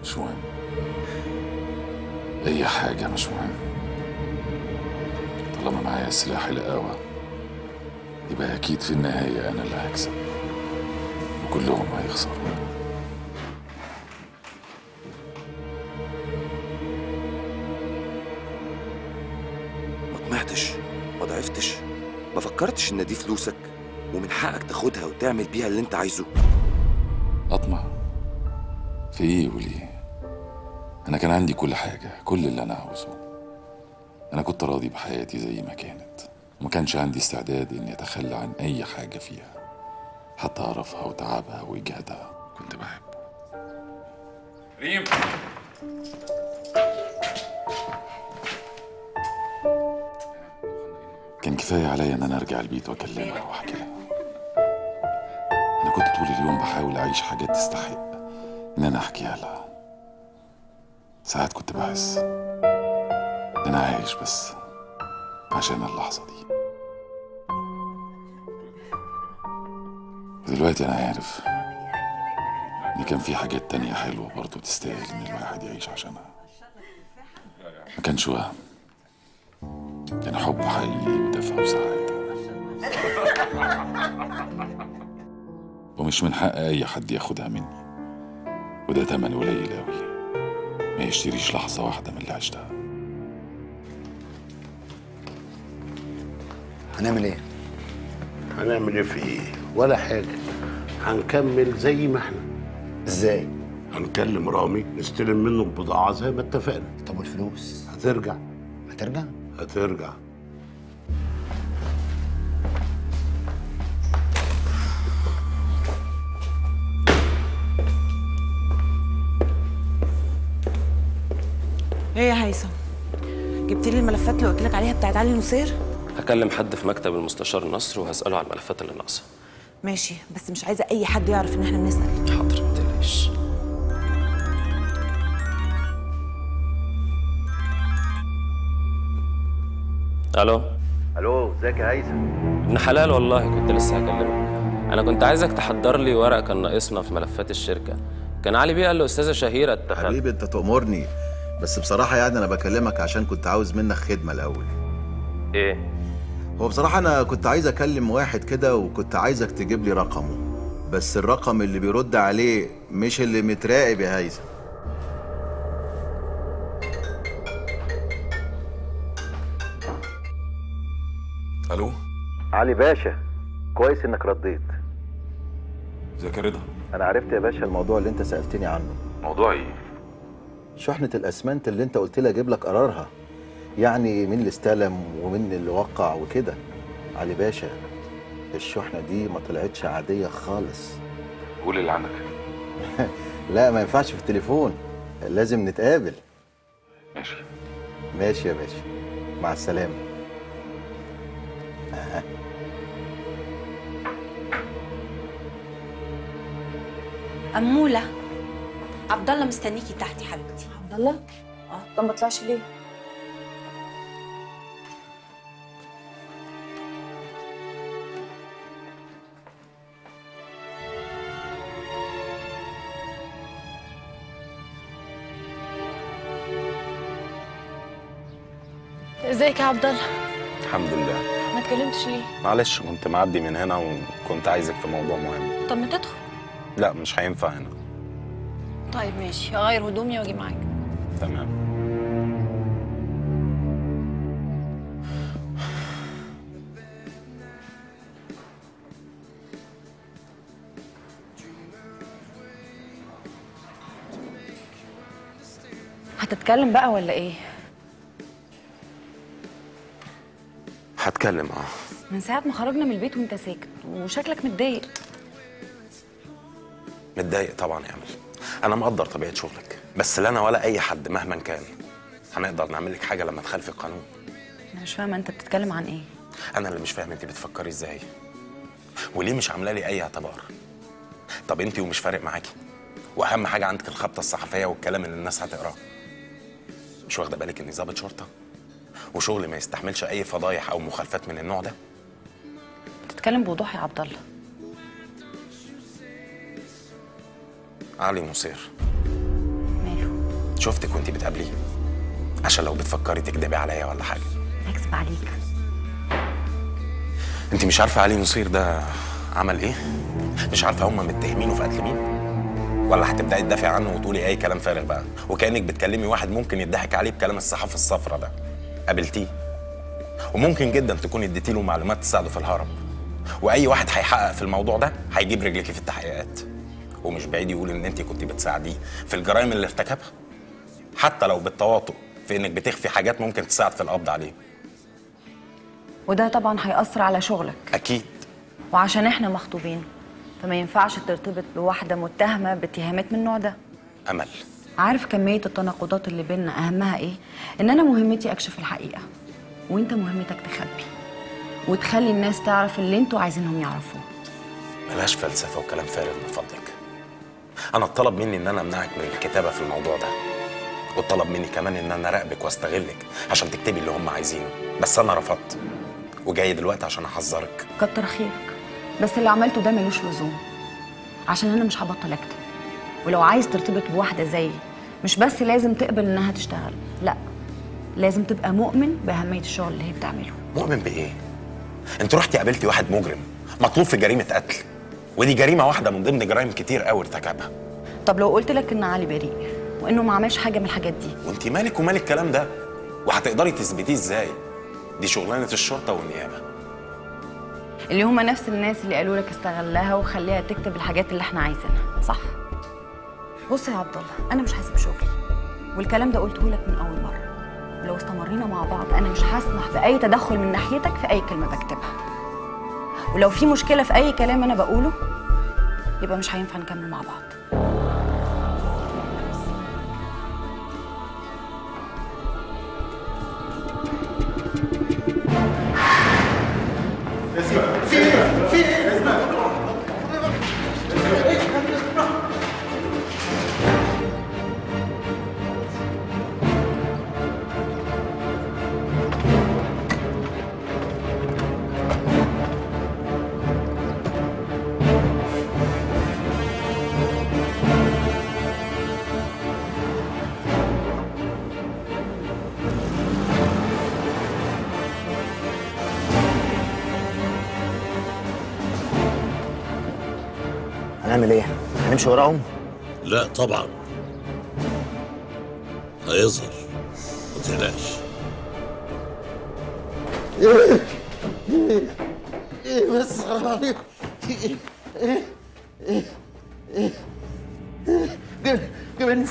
مش مهم اي حاجه مش مهم طالما معايا سلاح القهوه يبقى اكيد في النهايه انا اللي هكسب وكلهم هيخسروا ما طمعتش ما ضعفتش ما فكرتش ان دي فلوسك ومن حقك تاخدها وتعمل بيها اللي انت عايزه اطمع في ايه وليه انا كان عندي كل حاجه كل اللي انا عاوزه انا كنت راضي بحياتي زي ما كانت وما كانش عندي استعداد اني اتخلى عن اي حاجه فيها حتى قرفها وتعبها واجهادها كنت بحبه ريم كان كفايه عليا ان انا ارجع البيت واكلمها واحكي لها انا كنت طول اليوم بحاول اعيش حاجات تستحق ان انا احكيها لها ساعات كنت بحس ان انا عايش بس عشان اللحظه دي دلوقتي انا عارف ان كان في حاجات تانية حلوه برضه تستاهل ان الواحد يعيش عشانها ما كانش وهم كان حب حقيقي ودفى وسعاده ومش من حق اي حد ياخدها مني وده تمن قليل اوي ما يشتريش لحظه واحده من اللي عشتها هنعمل ايه؟ هنعمل ايه في ايه؟ ولا حاجة هنكمل زي ما احنا ازاي؟ هنكلم رامي نستلم منه البضاعة زي ما اتفقنا طب والفلوس؟ هترجع هترجع؟ هترجع ايه يا هيثم جبت لي الملفات اللي قلت لك عليها بتاعت علي نصير هكلم حد في مكتب المستشار نصر وهسأله على الملفات اللي ناقصة ماشي بس مش عايزه اي حد يعرف ان احنا بنسال حاضر ما تقلقيش الو الو ازيك يا هيثم ابن حلال والله كنت لسه هكلمك انا كنت عايزك تحضر لي ورقه كان ناقصنا في ملفات الشركه كان علي بيه قال لاستاذه شهيره اتفق حبيبي انت تأمرني بس بصراحة يعني أنا بكلمك عشان كنت عاوز منك خدمة الأول ايه هو بصراحة أنا كنت عايز أكلم واحد كده وكنت عايزك تجيب لي رقمه بس الرقم اللي بيرد عليه مش اللي متراقب يا هيثم الو علي باشا كويس انك رديت ازيك يا رضا أنا عرفت يا باشا الموضوع اللي أنت سألتني عنه موضوع ايه شحنة الأسمنت اللي أنت قلت لي أجيب لك قرارها يعني مين اللي استلم ومين اللي وقع وكده علي باشا الشحنة دي ما طلعتش عادية خالص قول اللي عندك لا ما ينفعش في التليفون لازم نتقابل ماشي ماشي يا باشا مع السلامة أمولة عبد الله مستنيكي تحت يا حبيبتي عبد الله اه طب ما طلعش ليه ازيك يا عبد الله الحمد لله ما اتكلمتش ليه معلش كنت معدي من هنا وكنت عايزك في موضوع مهم طب ما تدخل لا مش هينفع هنا طيب ماشي هغير هدومي واجي معاك تمام هتتكلم بقى ولا ايه هتكلم اه من ساعه ما خرجنا من البيت وانت ساكت وشكلك متضايق متضايق طبعا يا امل انا مقدر طبيعه شغلك بس لا انا ولا اي حد مهما كان هنقدر نعمل لك حاجه لما تخالفي القانون انا مش فاهمه انت بتتكلم عن ايه انا اللي مش فاهم انت بتفكري ازاي وليه مش عامله لي اي اعتبار طب انت ومش فارق معاكي واهم حاجه عندك الخبطه الصحفيه والكلام اللي الناس هتقراه مش واخده بالك اني ضابط شرطه وشغلي ما يستحملش اي فضايح او مخالفات من النوع ده بتتكلم بوضوح يا عبد الله علي نصير ماله شفتك وانت بتقابليه عشان لو بتفكري تكدبي عليا ولا حاجه اكذب عليك انت مش عارفه علي نصير ده عمل ايه مش عارفه هم متهمينه في قتل مين ولا هتبداي تدافعي عنه وتقولي اي كلام فارغ بقى وكانك بتكلمي واحد ممكن يضحك عليه بكلام الصحافه الصفراء ده قابلتيه وممكن جدا تكون اديتي له معلومات تساعده في الهرب واي واحد هيحقق في الموضوع ده هيجيب رجلك في التحقيقات ومش بعيد يقول ان انت كنت بتساعديه في الجرائم اللي ارتكبها حتى لو بالتواطؤ في انك بتخفي حاجات ممكن تساعد في القبض عليه وده طبعا هيأثر على شغلك اكيد وعشان احنا مخطوبين فما ينفعش ترتبط بواحدة متهمة باتهامات من النوع ده امل عارف كمية التناقضات اللي بيننا أهمها إيه؟ إن أنا مهمتي أكشف الحقيقة وأنت مهمتك تخبي وتخلي الناس تعرف اللي أنتوا عايزينهم يعرفوه ملهاش فلسفه وكلام فارغ من فضلك انا اتطلب مني ان انا امنعك من الكتابه في الموضوع ده واتطلب مني كمان ان انا اراقبك واستغلك عشان تكتبي اللي هم عايزينه بس انا رفضت وجاي دلوقتي عشان احذرك كتر خيرك بس اللي عملته ده ملوش لزوم عشان أنا مش هبطل أكتب ولو عايز ترتبط بواحدة زيي مش بس لازم تقبل إنها تشتغل لا لازم تبقى مؤمن بأهمية الشغل اللي هي بتعمله مؤمن بايه انت رحتي قابلتي واحد مجرم مطلوب في جريمه قتل ودي جريمه واحده من ضمن جرائم كتير قوي ارتكبها طب لو قلت لك إن علي بريء وإنه ما عملش حاجة من الحاجات دي وانت مالك ومال الكلام ده وهتقدري تثبتيه ازاي دي شغلانه الشرطه والنيابه اللي هما نفس الناس اللي قالوا لك استغلها وخليها تكتب الحاجات اللي احنا عايزينها صح بص يا عبد الله انا مش هسيب شغلي والكلام ده قلته لك من اول مره ولو استمرينا مع بعض انا مش هسمح باي تدخل من ناحيتك في اي كلمه بكتبها ولو في مشكله في اي كلام انا بقوله يبقى مش هينفع نكمل مع بعض هنعمل ايه؟ هنمشي وراهم؟ لا طبعا هيظهر ما تقلقش ايه بس حرام عليك ايه ايه ايه ايه جيب- جيبني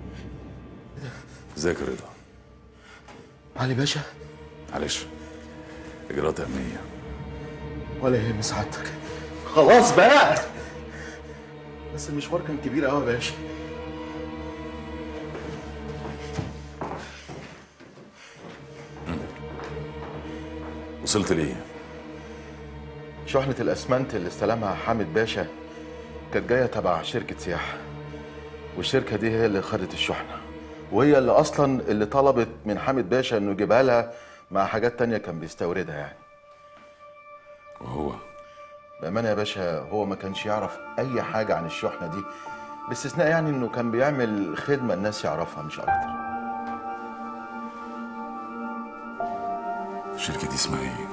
ازيك يا رضا علي باشا معلش اجراءات امنيه ولا يهم سعادتك خلاص بقى بس المشوار كان كبير قوي يا باشا وصلت ليه شحنة الأسمنت اللي استلمها حامد باشا كانت جاية تبع شركة سياحة والشركة دي هي اللي خدت الشحنة وهي اللي أصلا اللي طلبت من حامد باشا إنه يجيبها لها مع حاجات تانية كان بيستوردها يعني وهو بأمانة يا باشا هو ما كانش يعرف أي حاجة عن الشحنة دي باستثناء يعني إنه كان بيعمل خدمة الناس يعرفها مش أكتر الشركه دي اسمها ايه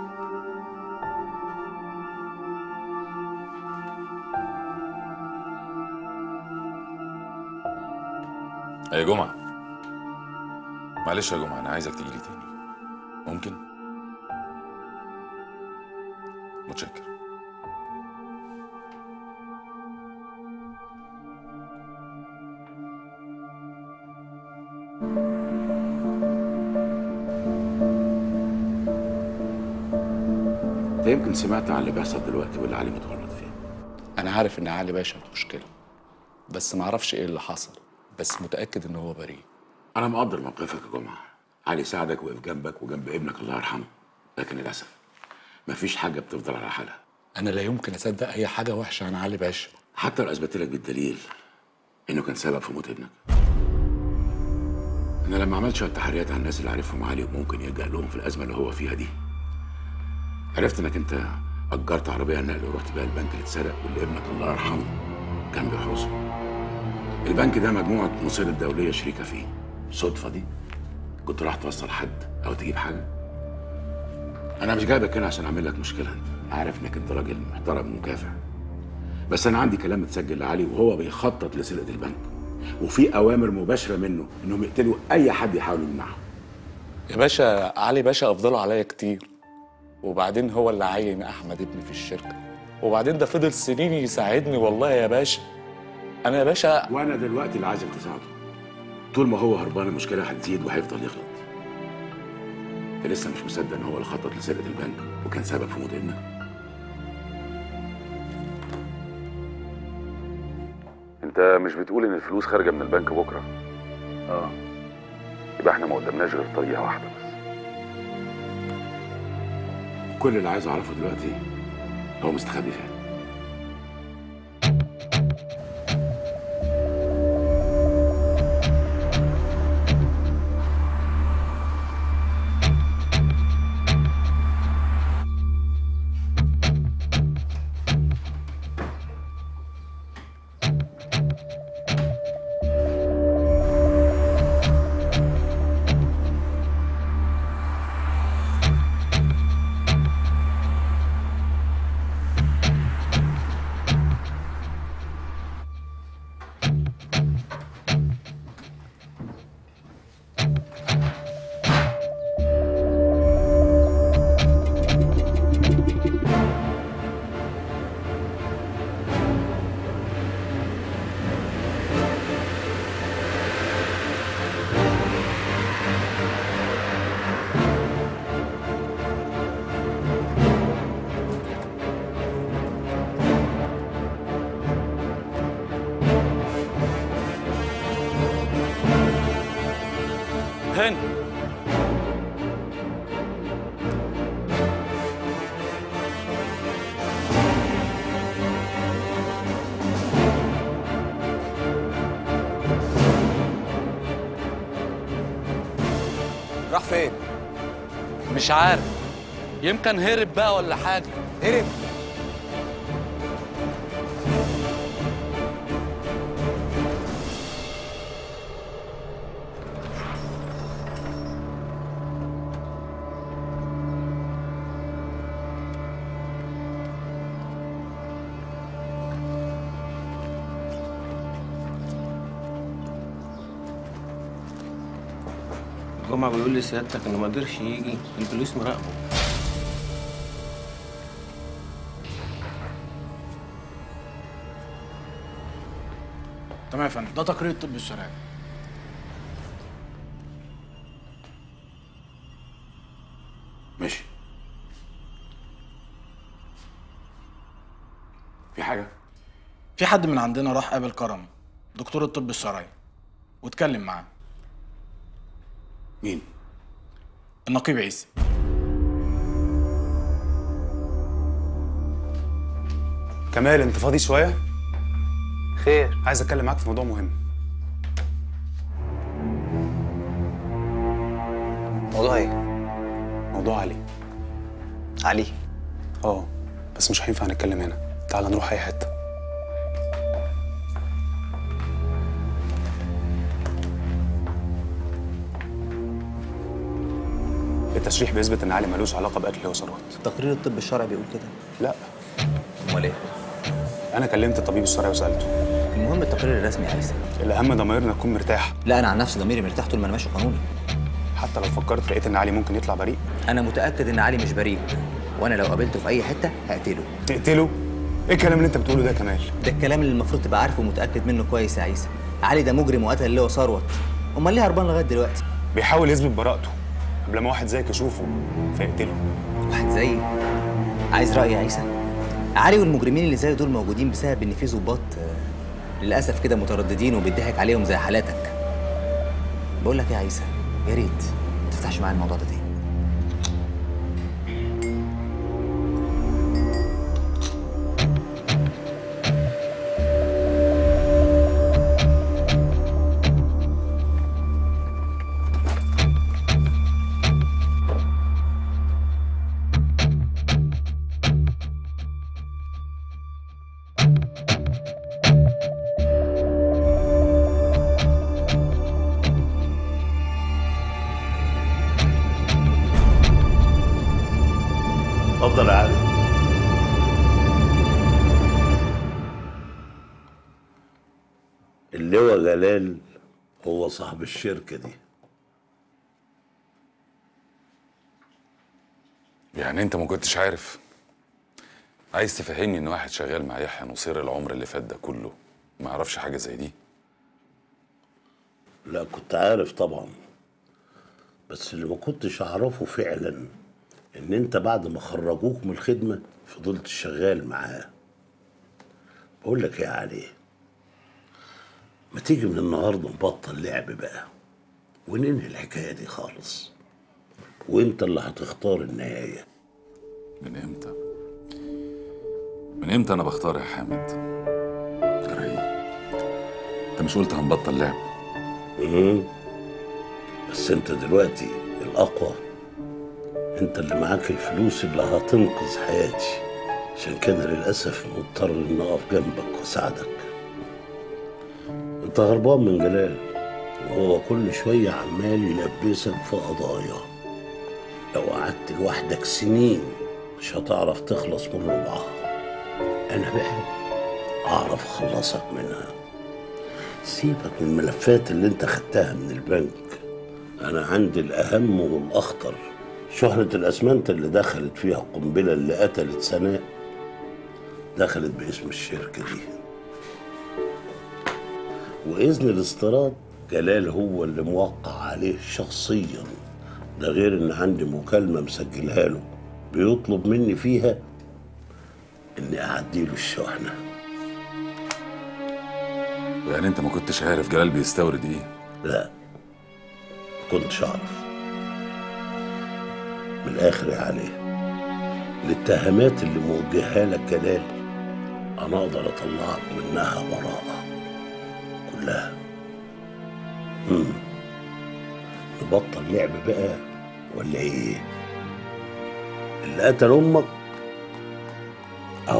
يا جمعة معلش يا جمعة أنا عايزك تيجي لي تاني ممكن؟ متشكر انت يمكن سمعت عن اللي بيحصل دلوقتي واللي علي متورط فيه انا عارف ان علي باشا في مشكله بس ما اعرفش ايه اللي حصل بس متاكد ان هو بريء انا مقدر موقفك يا جمعه علي ساعدك وقف جنبك وجنب ابنك الله يرحمه لكن للاسف مفيش حاجه بتفضل على حالها انا لا يمكن اصدق اي حاجه وحشه عن علي باشا حتى لو اثبت لك بالدليل انه كان سبب في موت ابنك انا لما عملت شويه تحريات عن الناس اللي عارفهم علي وممكن يلجأ لهم في الازمه اللي هو فيها دي عرفت انك انت اجرت عربيه نقل ورحت بيها البنك اللي اتسرق واللي ابنك الله يرحمه كان بيحرسه البنك ده مجموعة مصير الدولية شريكة فيه صدفة دي كنت راح توصل حد أو تجيب حاجة أنا مش جايبك هنا عشان أعمل لك مشكلة أنت عارف إنك أنت راجل محترم ومكافح بس أنا عندي كلام متسجل لعلي وهو بيخطط لسرقة البنك وفي أوامر مباشرة منه إنهم يقتلوا أي حد يحاول يمنعهم يا باشا علي باشا افضله عليا كتير وبعدين هو اللي عين احمد ابني في الشركه وبعدين ده فضل سنين يساعدني والله يا باشا انا يا باشا وأنا دلوقتي اللي عايزك تساعده طول ما هو هربان المشكلة هتزيد وهيفضل يغلط أنت لسه مش مصدق إن هو اللي خطط لسرقة البنك وكان سبب في موت ابنك انت مش بتقول ان الفلوس خارجه من البنك بكره اه يبقى احنا ما قدامناش غير طريقه واحده بس كل اللي عايز اعرفه دلوقتي هو مستخبي فين هاني راح فين؟ مش عارف يمكن هرب بقى ولا حاجه هرب جمعة بيقول لي سيادتك انه ما قدرش يجي البوليس مراقبه تمام يا فندم ده تقرير الطب الشرعي ماشي في حاجه في حد من عندنا راح قابل كرم دكتور الطب الشرعي واتكلم معاه مين النقيب عيسى كمال انت فاضي شويه خير عايز اتكلم معاك في موضوع مهم موضوع ايه؟ موضوع علي علي اه بس مش هينفع نتكلم هنا تعال نروح اي حته التشريح بيثبت ان علي ملوش علاقه بقتل وثروت تقرير الطب الشرعي بيقول كده لا امال ايه انا كلمت الطبيب الشرعي وسالته المهم التقرير الرسمي يا عيسى الاهم ضميرنا تكون مرتاح لا انا عن نفسي ضميري مرتاح طول ما انا ماشي قانوني حتى لو فكرت لقيت ان علي ممكن يطلع بريء انا متاكد ان علي مش بريء وانا لو قابلته في اي حته هقتله تقتله ايه الكلام اللي انت بتقوله ده يا كمال ده الكلام اللي المفروض تبقى عارفه ومتاكد منه كويس يا عيسى علي ده مجرم وقتل اللي هو ثروت امال ليه هربان لغايه دلوقتي بيحاول يثبت براءته قبل ما واحد زيك يشوفه فيقتله واحد زيي عايز رايي يا عيسى علي والمجرمين اللي زي دول موجودين بسبب ان في ظباط آه، للاسف كده مترددين وبيضحك عليهم زي حالاتك بقول لك إيه يا عيسى يا ريت ما تفتحش معايا الموضوع ده تاني اتفضل يا علي اللواء جلال هو صاحب الشركة دي يعني انت ما كنتش عارف عايز تفهمني ان واحد شغال مع يحيى نصير العمر اللي فات ده كله ما يعرفش حاجه زي دي لا كنت عارف طبعا بس اللي ما كنتش اعرفه فعلا ان انت بعد ما خرجوك من الخدمة فضلت شغال معاه بقول لك يا علي ما تيجي من النهارده نبطل لعب بقى وننهي الحكاية دي خالص وانت اللي هتختار النهاية من امتى من امتى انا بختار يا حامد جراي انت مش قلت هنبطل لعب مم. بس انت دلوقتي الاقوى انت اللي معاك الفلوس اللي هتنقذ حياتي عشان كده للاسف مضطر اني اقف جنبك واساعدك انت غربان من جلال وهو كل شويه عمال يلبسك في قضايا لو قعدت لوحدك سنين مش هتعرف تخلص من ربعها انا بقى اعرف اخلصك منها سيبك من الملفات اللي انت خدتها من البنك انا عندي الاهم والاخطر شهرة الاسمنت اللي دخلت فيها القنبلة اللي قتلت سناء دخلت باسم الشركة دي واذن الاستيراد جلال هو اللي موقع عليه شخصيا ده غير ان عندي مكالمة مسجلها له بيطلب مني فيها اني اعديله الشحنه يعني انت ما كنتش عارف جلال بيستورد ايه لا ما كنتش اعرف من الاخر يا علي الاتهامات اللي موجهها لك جلال انا اقدر اطلعك منها براءه كلها مم. نبطل لعب بقى ولا ايه اللي قتل امك اهو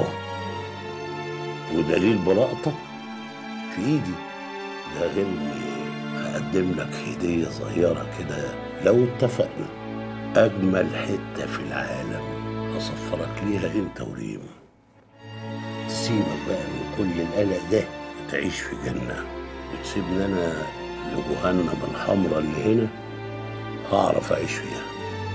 ودليل براءتك في ايدي ده غير اني هقدم لك هدية صغيرة كده لو اتفقنا أجمل حتة في العالم هصفرك ليها أنت وريم تسيبك بقى من كل القلق ده وتعيش في جنة وتسيبني أنا لجهنم الحمراء اللي هنا هعرف أعيش فيها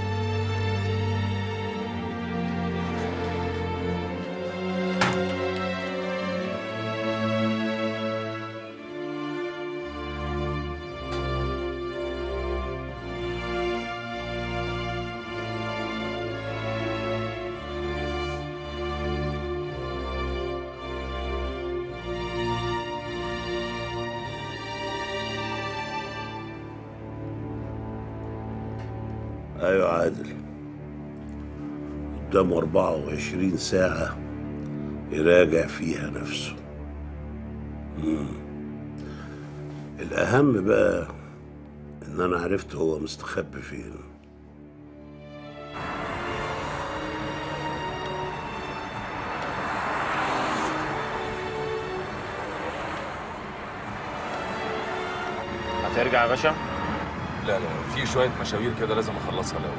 أيوة عادل قدامه 24 ساعة يراجع فيها نفسه مم. الأهم بقى إن أنا عرفت هو مستخبي فين هترجع يا باشا لا لا في شويه مشاوير كده لازم اخلصها الاول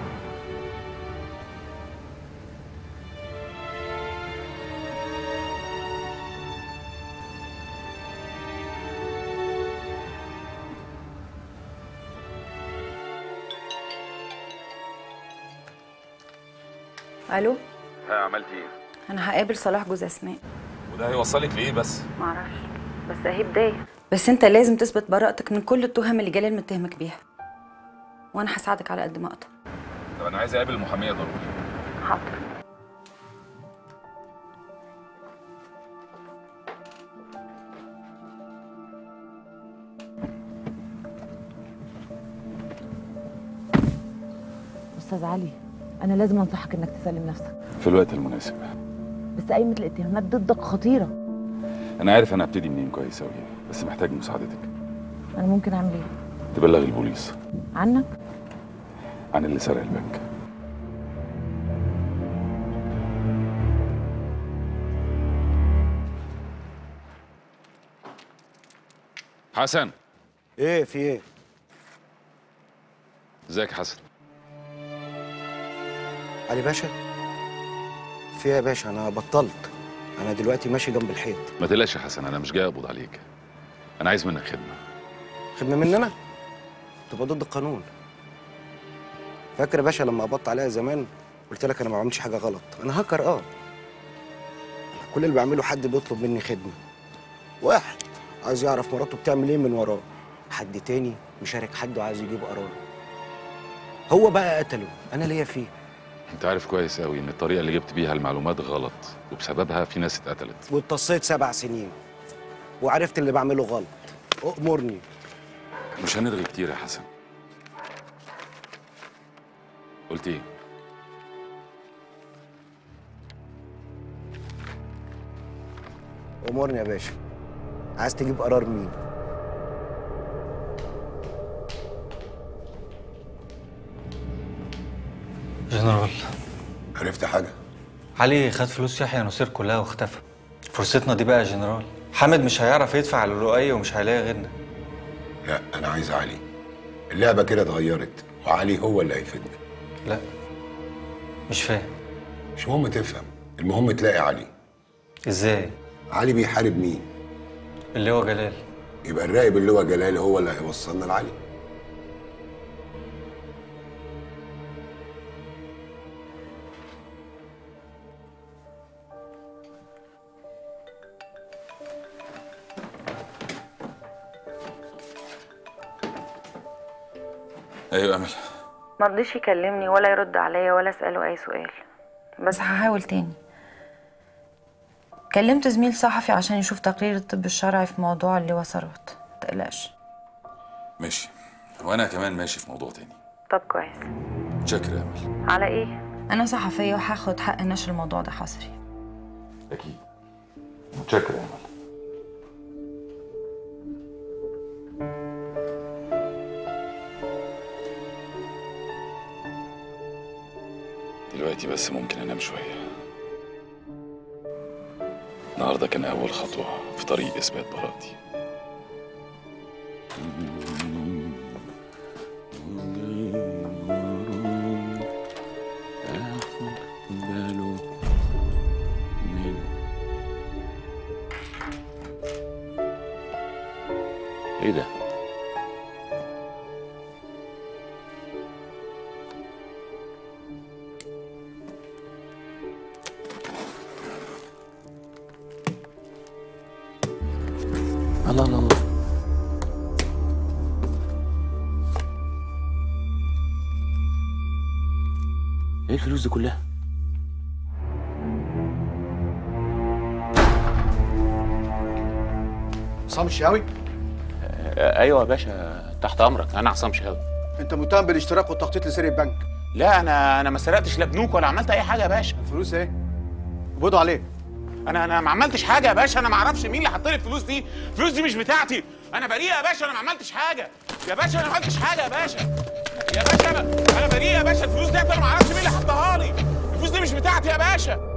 الو ها عملت ايه انا هقابل صلاح جوز اسماء وده هيوصلك لايه بس معرفش بس اهي بدايه بس انت لازم تثبت براءتك من كل التهم اللي جلال متهمك بيها وانا هساعدك على قد ما اقدر طب انا عايز اقابل المحاميه ضروري حاضر استاذ علي انا لازم انصحك انك تسلم نفسك في الوقت المناسب بس قايمه الاتهامات ضدك خطيره انا عارف انا هبتدي منين كويس اوي بس محتاج مساعدتك انا ممكن اعمل ايه تبلغ البوليس عنك عن اللي سرق البنك حسن ايه في ايه ازيك يا حسن علي باشا في إيه يا باشا انا بطلت انا دلوقتي ماشي جنب الحيط ما تقلقش يا حسن انا مش جاي اقبض عليك انا عايز منك خدمه خدمه مننا تبقى ضد القانون فاكر يا باشا لما قبضت عليها زمان قلت لك انا ما بعملش حاجه غلط انا هاكر اه كل اللي بعمله حد بيطلب مني خدمه واحد عايز يعرف مراته بتعمل ايه من وراه حد تاني مشارك حد وعايز يجيب قرار هو بقى قتله انا ليا فيه انت عارف كويس قوي ان الطريقه اللي جبت بيها المعلومات غلط وبسببها في ناس اتقتلت واتصيت سبع سنين وعرفت اللي بعمله غلط اؤمرني مش هنرغي كتير يا حسن قلت ايه امرني يا باشا عايز تجيب قرار مين جنرال عرفت حاجة؟ علي خد فلوس يحيى نصير كلها واختفى فرصتنا دي بقى يا جنرال حامد مش هيعرف يدفع على اللؤية ومش هيلاقي غيرنا لا أنا عايز علي اللعبة كده اتغيرت وعلي هو اللي هيفيدنا لا مش فاهم مش مهم تفهم المهم تلاقي علي ازاي؟ علي بيحارب مين؟ اللي هو جلال يبقى الراقب اللي هو جلال هو اللي هيوصلنا لعلي ايوه امل مرضيش يكلمني ولا يرد عليا ولا اساله اي سؤال بس هحاول تاني كلمت زميل صحفي عشان يشوف تقرير الطب الشرعي في موضوع اللي وصلت متقلقش ماشي وانا كمان ماشي في موضوع تاني طب كويس شكرا يا امل على ايه انا صحفيه وهاخد حق نشر الموضوع ده حصري اكيد متشكر يا امل دلوقتي بس ممكن انام شويه النهارده كان اول خطوه في طريق اثبات براءتي ايه ده؟ الله الله الله ايه الفلوس دي كلها؟ عصام الشهاوي ايوه يا باشا تحت امرك انا عصام شهاوي انت متهم بالاشتراك والتخطيط لسرقه بنك لا انا انا ما سرقتش لا بنوك ولا عملت اي حاجه يا باشا الفلوس ايه قبضوا عليه انا انا ما عملتش حاجه يا باشا انا ما اعرفش مين اللي حط لي الفلوس دي الفلوس دي مش بتاعتي انا بريء يا باشا انا ما عملتش حاجه يا باشا انا ما عملتش حاجه يا باشا يا باشا انا انا بريء يا باشا الفلوس دي انا ما اعرفش مين اللي حطها لي الفلوس دي مش بتاعتي يا باشا